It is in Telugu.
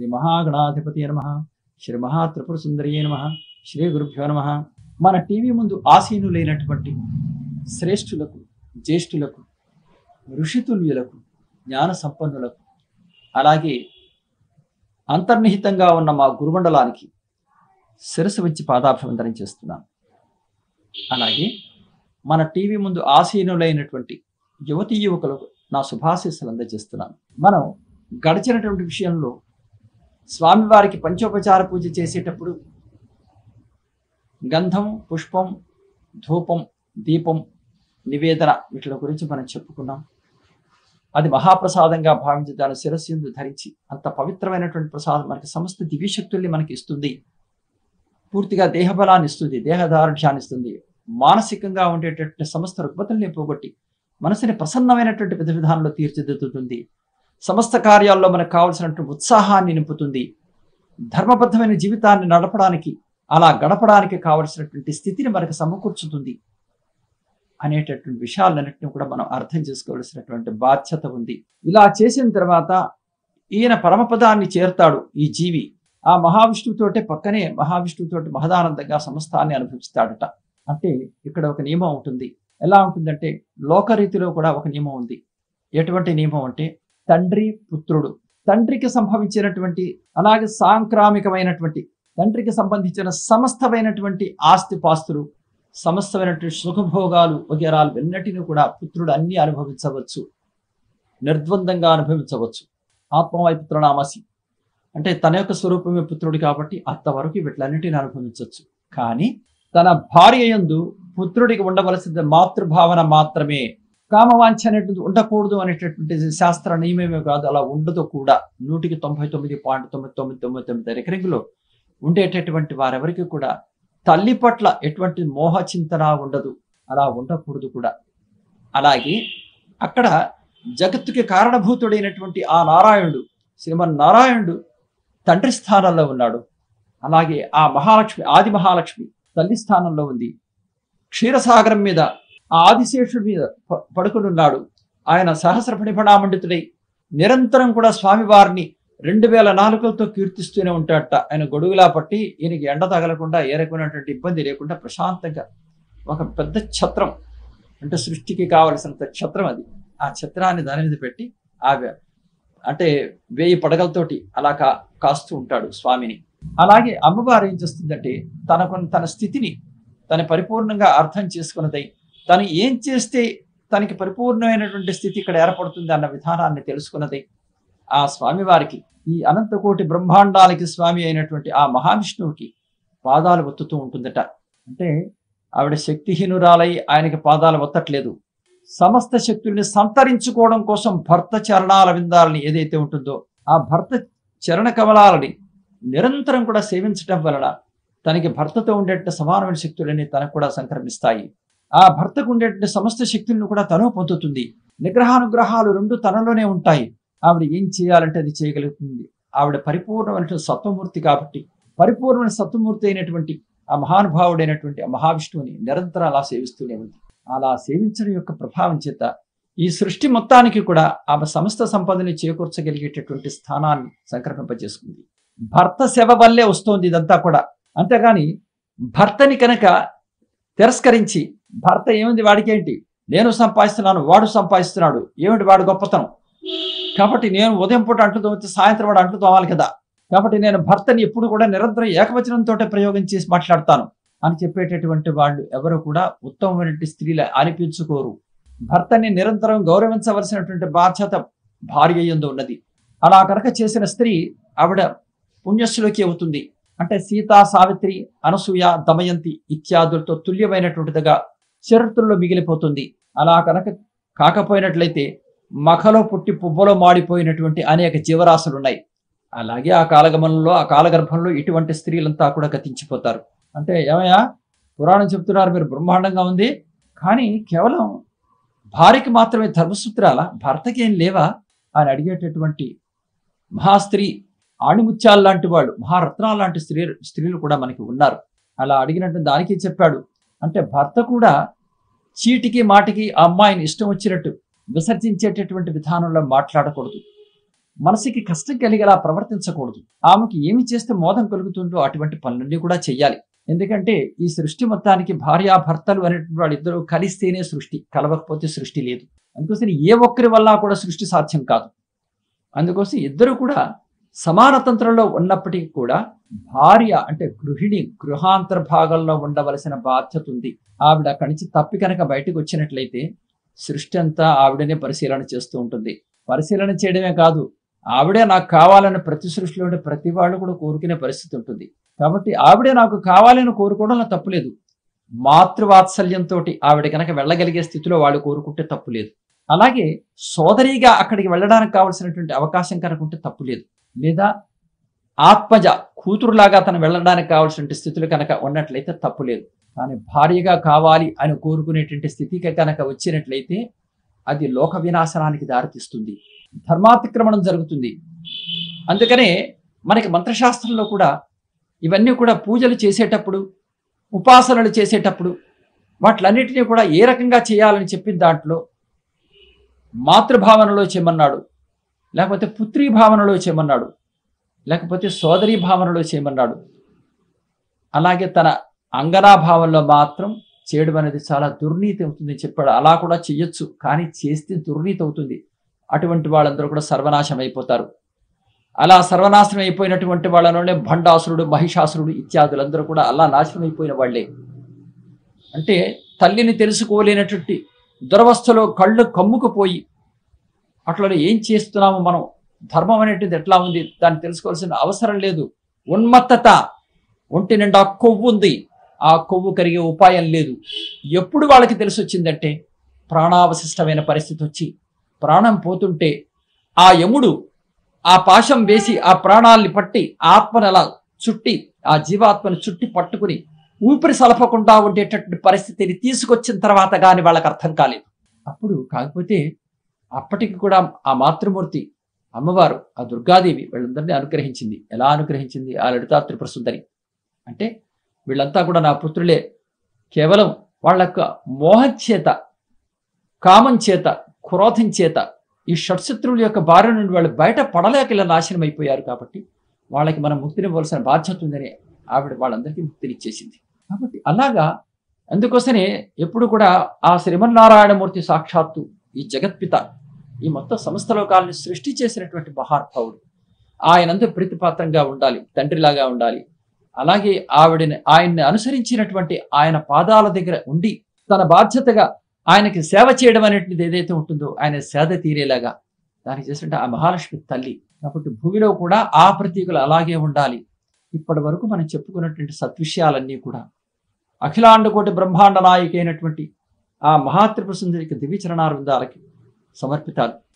మహాగణాధిపతి నమ శ్రీ మహాత్రిపుర సుందరియే నమ శ్రీ గురుభ్యో నమ మన టీవీ ముందు ఆసీనులైనటువంటి శ్రేష్ఠులకు జ్యేష్ఠులకు ఋషితుల్యులకు జ్ఞాన సంపన్నులకు అలాగే అంతర్నిహితంగా ఉన్న మా గురుమండలానికి శిరసు వచ్చి పాదాభివందనం చేస్తున్నాను అలాగే మన టీవీ ముందు ఆసీనులైనటువంటి యువతీ యువకులకు నా శుభాశీస్సులు అందజేస్తున్నాను మనం గడిచినటువంటి విషయంలో స్వామివారికి పంచోపచార పూజ చేసేటప్పుడు గంధం పుష్పం ధూపం దీపం నివేదన వీటి గురించి మనం చెప్పుకున్నాం అది మహాప్రసాదంగా భావించి దాని శిరస్సు యందు ధరించి అంత పవిత్రమైనటువంటి ప్రసాదం మనకి సమస్త దివ్యశక్తుల్ని మనకి ఇస్తుంది పూర్తిగా దేహబలాన్ని ఇస్తుంది దేహదారుఢ్యాన్ని ఇస్తుంది మానసికంగా ఉండేటటువంటి సమస్త రుగ్మతల్ని పోగొట్టి మనసుని ప్రసన్నమైనటువంటి విధ విధానంలో తీర్చిదిద్దుతుంది సమస్త కార్యాల్లో మనకు కావలసినటువంటి ఉత్సాహాన్ని నింపుతుంది ధర్మబద్ధమైన జీవితాన్ని నడపడానికి అలా గడపడానికి కావలసినటువంటి స్థితిని మనకు సమకూర్చుతుంది అనేటటువంటి విషయాలన్నింటినీ కూడా మనం అర్థం చేసుకోవాల్సినటువంటి బాధ్యత ఉంది ఇలా చేసిన తర్వాత ఈయన పరమపదాన్ని చేరుతాడు ఈ జీవి ఆ మహావిష్ణువుతోటే పక్కనే మహావిష్ణువుతోటి మహదానందంగా సమస్తాన్ని అనుభవిస్తాడట అంటే ఇక్కడ ఒక నియమం ఉంటుంది ఎలా ఉంటుందంటే లోకరీతిలో కూడా ఒక నియమం ఉంది ఎటువంటి నియమం అంటే తండ్రి పుత్రుడు తండ్రికి సంభవించినటువంటి అలాగే సాంక్రామికమైనటువంటి తండ్రికి సంబంధించిన సమస్తమైనటువంటి ఆస్తిపాస్తులు సమస్తమైనటువంటి సుఖభోగాలు వగేరాలు వెన్నటిని కూడా పుత్రుడు అన్ని అనుభవించవచ్చు నిర్ద్వందంగా అనుభవించవచ్చు ఆత్మవాయి పుత్రనామసి అంటే తన యొక్క స్వరూపమే పుత్రుడు కాబట్టి అంతవరకు వీటిలన్నిటిని అనుభవించవచ్చు కానీ తన భార్య యందు పుత్రుడికి ఉండవలసిన మాతృభావన మాత్రమే కామవాంఛ అనేటువంటి ఉండకూడదు అనేటటువంటి శాస్త్ర నియమమే కాదు అలా ఉండదు కూడా నూటికి తొంభై తొమ్మిది పాయింట్ తొమ్మిది తొమ్మిది తొమ్మిది తొమ్మిది రికరింగ్లో ఉండేటటువంటి వారెవరికి కూడా తల్లి పట్ల ఎటువంటి మోహ చింతన ఉండదు అలా ఉండకూడదు కూడా అలాగే అక్కడ జగత్తుకి కారణభూతుడైనటువంటి ఆ నారాయణుడు శ్రీమన్ నారాయణుడు తండ్రి స్థానంలో ఉన్నాడు అలాగే ఆ మహాలక్ష్మి ఆది మహాలక్ష్మి తల్లి స్థానంలో ఉంది క్షీరసాగరం మీద ఆ ఆదిశేషుడి మీద ప- పడుకునున్నాడు ఆయన సహస్ర ఫణిఫణామండితుడై నిరంతరం కూడా స్వామివారిని రెండు వేల నాలుగులతో కీర్తిస్తూనే ఉంటాడట ఆయన గొడుగులా పట్టి ఈయనకి ఎండ తగలకుండా ఏ రకమైనటువంటి ఇబ్బంది లేకుండా ప్రశాంతంగా ఒక పెద్ద ఛత్రం అంటే సృష్టికి కావలసినంత ఛత్రం అది ఆ ఛత్రాన్ని దాని మీద పెట్టి ఆ వ్య- అంటే వేయి పడగలతోటి అలా కా కాస్తూ ఉంటాడు స్వామిని అలాగే అమ్మవారు ఏం చేస్తుందంటే తనకు తన స్థితిని తన పరిపూర్ణంగా అర్థం చేసుకున్నదై తను ఏం చేస్తే తనకి పరిపూర్ణమైనటువంటి స్థితి ఇక్కడ ఏర్పడుతుంది అన్న విధానాన్ని తెలుసుకున్నదై ఆ స్వామివారికి ఈ అనంతకోటి బ్రహ్మాండాలకి స్వామి అయినటువంటి ఆ మహావిష్ణువుకి పాదాలు ఒత్తుతూ ఉంటుందట అంటే ఆవిడ శక్తిహీనురాలై ఆయనకి పాదాలు ఒత్తట్లేదు సమస్త శక్తుల్ని సంతరించుకోవడం కోసం భర్త చరణాల విందాలని ఏదైతే ఉంటుందో ఆ భర్త చరణ కమలాలని నిరంతరం కూడా సేవించటం వలన తనకి భర్తతో ఉండేట సమానమైన శక్తులన్నీ తనకు కూడా సంక్రమిస్తాయి ఆ భర్తకు ఉండేటువంటి సమస్త శక్తులను కూడా తను పొందుతుంది నిగ్రహానుగ్రహాలు రెండు తనలోనే ఉంటాయి ఆవిడ ఏం చేయాలంటే అది చేయగలుగుతుంది ఆవిడ పరిపూర్ణమైన సత్వమూర్తి కాబట్టి పరిపూర్ణమైన సత్వమూర్తి అయినటువంటి ఆ మహానుభావుడైనటువంటి ఆ మహావిష్ణువుని నిరంతరం అలా సేవిస్తూనే ఉంది అలా సేవించడం యొక్క ప్రభావం చేత ఈ సృష్టి మొత్తానికి కూడా ఆమె సమస్త సంపదని చేకూర్చగలిగేటటువంటి స్థానాన్ని సంక్రమింపజేసుకుంది భర్త సేవ వల్లే వస్తోంది ఇదంతా కూడా అంతేగాని భర్తని కనుక తిరస్కరించి భర్త ఏముంది వాడికేంటి నేను సంపాదిస్తున్నాను వాడు సంపాదిస్తున్నాడు ఏమిటి వాడు గొప్పతనం కాబట్టి నేను ఉదయం పూట అంట్లు తోమితే సాయంత్రం వాడు అంట్లు తోమాలి కదా కాబట్టి నేను భర్తని ఎప్పుడు కూడా నిరంతరం ఏకవచనంతో ప్రయోగం చేసి మాట్లాడతాను అని చెప్పేటటువంటి వాళ్ళు ఎవరు కూడా ఉత్తమమైనటువంటి స్త్రీలు అనిపించుకోరు భర్తని నిరంతరం గౌరవించవలసినటువంటి బాధ్యత భార్య యందు ఉన్నది అలా కనుక చేసిన స్త్రీ ఆవిడ పుణ్యశ్లోకి అవుతుంది అంటే సీతా సావిత్రి అనసూయ దమయంతి ఇత్యాదులతో తుల్యమైనటువంటిదిగా చరిత్రలో మిగిలిపోతుంది అలా కనుక కాకపోయినట్లయితే మఖలో పుట్టి పువ్వలో మాడిపోయినటువంటి అనేక జీవరాశులు ఉన్నాయి అలాగే ఆ కాలగమనంలో ఆ కాలగర్భంలో ఇటువంటి స్త్రీలంతా కూడా గతించిపోతారు అంటే ఏమయ్యా పురాణం చెప్తున్నారు మీరు బ్రహ్మాండంగా ఉంది కానీ కేవలం భార్యకి మాత్రమే ధర్మసూత్రాల భర్తకి ఏం లేవా అని అడిగేటటువంటి మహాస్త్రీ ఆణిముత్యాలు లాంటి వాళ్ళు మహారత్నాలు లాంటి స్త్రీ స్త్రీలు కూడా మనకి ఉన్నారు అలా అడిగినట్టు దానికి చెప్పాడు అంటే భర్త కూడా చీటికి మాటికి ఆ అమ్మాయిని ఇష్టం వచ్చినట్టు విసర్జించేటటువంటి విధానంలో మాట్లాడకూడదు మనసుకి కష్టం కలిగేలా ప్రవర్తించకూడదు ఆమెకి ఏమి చేస్తే మోదం కలుగుతుందో అటువంటి పనులన్నీ కూడా చెయ్యాలి ఎందుకంటే ఈ సృష్టి మొత్తానికి భార్యాభర్తలు అనేటువంటి వాళ్ళిద్దరూ కలిస్తేనే సృష్టి కలవకపోతే సృష్టి లేదు అందుకోసం ఏ ఒక్కరి వల్ల కూడా సృష్టి సాధ్యం కాదు అందుకోసం ఇద్దరు కూడా సమానతంత్రంలో ఉన్నప్పటికీ కూడా భార్య అంటే గృహిణి గృహాంతర్భాగంలో ఉండవలసిన బాధ్యత ఉంది ఆవిడ అక్కడి నుంచి తప్పి కనుక బయటకు వచ్చినట్లయితే సృష్టి అంతా ఆవిడనే పరిశీలన చేస్తూ ఉంటుంది పరిశీలన చేయడమే కాదు ఆవిడే నాకు కావాలని ప్రతి సృష్టిలోని ప్రతి వాళ్ళు కూడా కోరుకునే పరిస్థితి ఉంటుంది కాబట్టి ఆవిడే నాకు కావాలని కోరుకోవడంలో తప్పులేదు మాతృవాత్సల్యంతో ఆవిడ కనుక వెళ్ళగలిగే స్థితిలో వాళ్ళు కోరుకుంటే తప్పులేదు అలాగే సోదరిగా అక్కడికి వెళ్ళడానికి కావలసినటువంటి అవకాశం కనుక ఉంటే తప్పులేదు లేదా ఆత్మజ కూతురులాగా తను వెళ్ళడానికి కావాల్సినటువంటి స్థితులు కనుక ఉన్నట్లయితే తప్పులేదు కానీ భార్యగా కావాలి అని కోరుకునేటువంటి స్థితికి కనుక వచ్చినట్లయితే అది లోక వినాశనానికి దారితీస్తుంది ధర్మాతిక్రమణం జరుగుతుంది అందుకనే మనకి మంత్రశాస్త్రంలో కూడా ఇవన్నీ కూడా పూజలు చేసేటప్పుడు ఉపాసనలు చేసేటప్పుడు వాటిలన్నిటినీ కూడా ఏ రకంగా చేయాలని చెప్పిన దాంట్లో మాతృభావనలో చేయమన్నాడు లేకపోతే పుత్రీ భావనలో చేయమన్నాడు లేకపోతే సోదరీ భావనలో చేయమన్నాడు అలాగే తన అంగనా భావంలో మాత్రం చేయడం అనేది చాలా దుర్నీతి అవుతుందని చెప్పాడు అలా కూడా చెయ్యొచ్చు కానీ చేస్తే దుర్నీతి అవుతుంది అటువంటి వాళ్ళందరూ కూడా సర్వనాశం అయిపోతారు అలా సర్వనాశనం అయిపోయినటువంటి వాళ్ళలోనే భండాసురుడు మహిషాసురుడు ఇత్యాదులందరూ కూడా అలా నాశనం అయిపోయిన వాళ్ళే అంటే తల్లిని తెలుసుకోలేనటువంటి దురవస్థలో కళ్ళు కమ్ముకుపోయి అట్లా ఏం చేస్తున్నాము మనం ధర్మం అనేటిది ఎట్లా ఉంది దాన్ని తెలుసుకోవాల్సిన అవసరం లేదు ఉన్మత్తత ఒంటి నిండా కొవ్వు ఉంది ఆ కొవ్వు కరిగే ఉపాయం లేదు ఎప్పుడు వాళ్ళకి తెలిసి వచ్చిందంటే ప్రాణావశిష్టమైన పరిస్థితి వచ్చి ప్రాణం పోతుంటే ఆ యముడు ఆ పాశం వేసి ఆ ప్రాణాల్ని పట్టి ఆత్మను అలా చుట్టి ఆ జీవాత్మను చుట్టి పట్టుకుని ఊపిరి సలపకుండా ఉండేటటువంటి పరిస్థితిని తీసుకొచ్చిన తర్వాత కానీ వాళ్ళకి అర్థం కాలేదు అప్పుడు కాకపోతే అప్పటికి కూడా ఆ మాతృమూర్తి అమ్మవారు ఆ దుర్గాదేవి వీళ్ళందరినీ అనుగ్రహించింది ఎలా అనుగ్రహించింది ఆ లలితా త్రిపుర సుందరి అంటే వీళ్ళంతా కూడా నా పుత్రులే కేవలం వాళ్ళ యొక్క మోహం చేత కామం చేత క్రోధం చేత ఈ షట్శత్రువుల యొక్క బారి నుండి వాళ్ళు బయట పడలేక ఇలా నాశనం అయిపోయారు కాబట్టి వాళ్ళకి మనం ముక్తినివ్వాల్సిన బాధ్యత ఉందని ఆవిడ వాళ్ళందరికీ ముక్తినిచ్చేసింది కాబట్టి అలాగా అందుకోసమే ఎప్పుడు కూడా ఆ శ్రీమన్నారాయణమూర్తి సాక్షాత్తు ఈ జగత్పిత ఈ మొత్తం సమస్త లోకాలను సృష్టి చేసినటువంటి మహానుభావుడు ఆయనందు ప్రీతిపాత్రంగా ఉండాలి తండ్రిలాగా ఉండాలి అలాగే ఆవిడని ఆయన్ని అనుసరించినటువంటి ఆయన పాదాల దగ్గర ఉండి తన బాధ్యతగా ఆయనకి సేవ చేయడం అనేటిది ఏదైతే ఉంటుందో ఆయన సేద తీరేలాగా దానికి చేసినట్టు ఆ మహాలక్ష్మి తల్లి కాబట్టి భూమిలో కూడా ఆ ప్రతీకులు అలాగే ఉండాలి ఇప్పటి వరకు మనం చెప్పుకున్నటువంటి సద్విషయాలన్నీ కూడా అఖిలాండకోటి బ్రహ్మాండ నాయకి అయినటువంటి ఆ మహాత్రిపుర సుందరికి దివ్యచరణారుందాలకి సమర్పితాలు